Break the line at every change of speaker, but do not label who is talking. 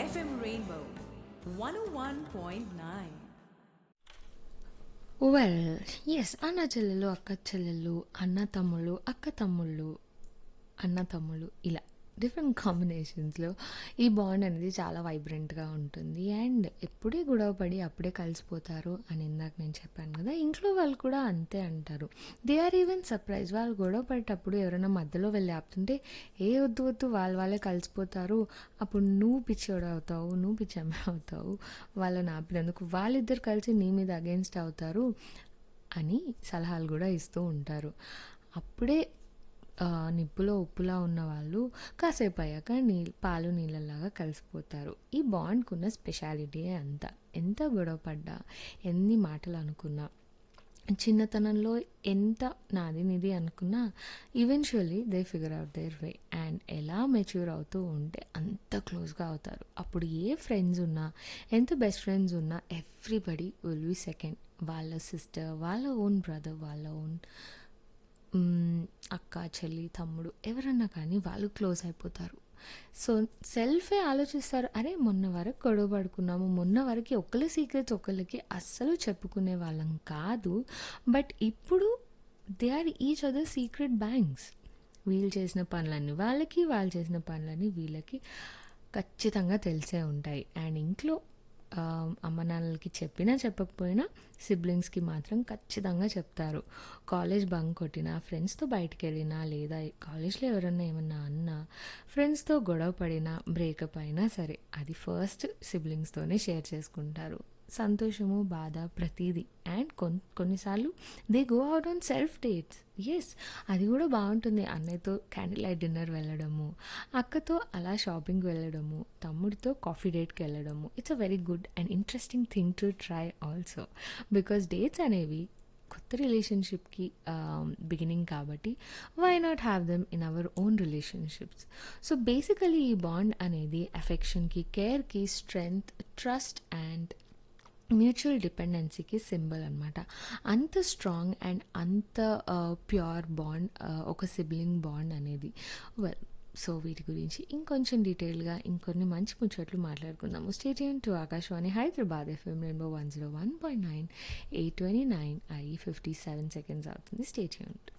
FM Rainbow 101.9.
Well yes అన్న చెల్లెలు అక్క చెల్లెలు అన్న తమ్ముళ్ళు అక్క తమ్ముళ్ళు అన్న తమ్ముళ్ళు ఇలా డిఫరెంట్ కాంబినేషన్స్లో ఈ బాండ్ అనేది చాలా వైబ్రెంట్గా ఉంటుంది అండ్ ఎప్పుడే గొడవ పడి అప్పుడే కలిసిపోతారు అని ఇందాక నేను చెప్పాను కదా ఇంట్లో వాళ్ళు కూడా అంతే అంటారు దే ఆర్ ఈవెన్ సర్ప్రైజ్ వాళ్ళు గొడవ పడేటప్పుడు ఎవరైనా మధ్యలో వెళ్ళి ఆపుతుంటే ఏ వద్దు వద్దు వాళ్ళు వాళ్ళే కలిసిపోతారు అప్పుడు నువ్వు పిచ్చోడు అవుతావు నువ్వు పిచ్చమ్మ అవుతావు వాళ్ళని ఆపినందుకు వాళ్ళిద్దరు కలిసి నీ మీద అగేన్స్ట్ అవుతారు అని సలహాలు కూడా ఇస్తూ ఉంటారు అప్పుడే ఆ, నిప్పులో ఉప్పులా ఉన్న వాళ్ళు కాసేపు అయ్యాక నీ పాలు నీళ్ళలాగా కలిసిపోతారు ఈ బాండ్కున్న స్పెషాలిటీ అంత ఎంత గొడవ పడ్డా ఎన్ని మాటలు అనుకున్నా చిన్నతనంలో ఎంత నాది నిది అనుకున్నా eventually they figure out their way and ఎలా మెచ్యూర్ అవుతూ ఉంటే అంత క్లోజ్గా అవుతారు అప్పుడు ఏ ఫ్రెండ్స్ ఉన్నా ఎంత బెస్ట్ ఫ్రెండ్స్ ఉన్నా ఎవ్రీబడి విల్ బి సెకండ్ వాళ్ళ సిస్టర్ వాళ్ళ ఓన్ బ్రదర్ వాళ్ళ ఓన్ మ్మ్, అక్క చెల్లి తమ్ముడు ఎవరన్నా కానీ వాళ్ళు క్లోజ్ అయిపోతారు సో సెల్ఫే ఆలోచిస్తారు అరే మొన్న వరకు గొడవ పడుకున్నాము మొన్న వరకు ఒకళ్ళ సీక్రెట్స్ ఒకళ్ళకి అస్సలు చెప్పుకునే వాళ్ళం కాదు బట్ ఇప్పుడు they are each other secret banks వీళ్ళు చేసిన పనులన్నీ వాళ్ళకి వాళ్ళు చేసిన పనులన్నీ వీళ్ళకి ఖచ్చితంగా తెలిసే ఉంటాయి అండ్ ఇంట్లో ఆ, అమ్మ నాన్నలకి చెప్పినా చెప్పకపోయినా సిబ్లింగ్స్కి మాత్రం ఖచ్చితంగా చెప్తారు కాలేజ్ బంక్ కొట్టినా ఫ్రెండ్స్తో బయటికి వెళ్ళినా లేదా కాలేజ్లో ఎవరన్నా ఏమన్నా అన్నా ఫ్రెండ్స్తో గొడవ పడినా బ్రేకప్ అయినా సరే అది ఫస్ట్ సిబ్లింగ్స్తోనే షేర్ చేసుకుంటారు సంతోషము బాధ ప్రతిదీ అండ్ కొన్ కొన్నిసార్లు they go out on self dates yes అది కూడా బాగుంటుంది అన్నయ్యతో క్యాండిల్ లైట్ డిన్నర్ వెళ్ళడము అక్కతో అలా షాపింగ్ వెళ్ళడము తమ్ముడితో కాఫీ డేట్కి వెళ్ళడము it's a very good and interesting thing to try also because dates అనేవి కొత్త రిలేషన్షిప్కి బిగినింగ్ కాబట్టి why not have them in our own relationships so basically ఈ బాండ్ అనేది అఫెక్షన్కి కేర్కి స్ట్రెంగ్త్ ట్రస్ట్ అండ్ మ్యూచువల్ డిపెండెన్సీకి సింబల్ అనమాట అంత స్ట్రాంగ్ అండ్ అంత ప్యూర్ బాండ్ ఒక సిబ్లింగ్ బాండ్ అనేది వెల్ సో వీటి గురించి ఇంకొంచెం డీటెయిల్గా ఇంకొన్ని మంచి ముచ్చట్లు మాట్లాడుకుందాము stadium to Akashvani Hyderabad FM rainbow one zero one point nine eight twenty nine I fifty seven seconds అవుతుంది స్టేడియం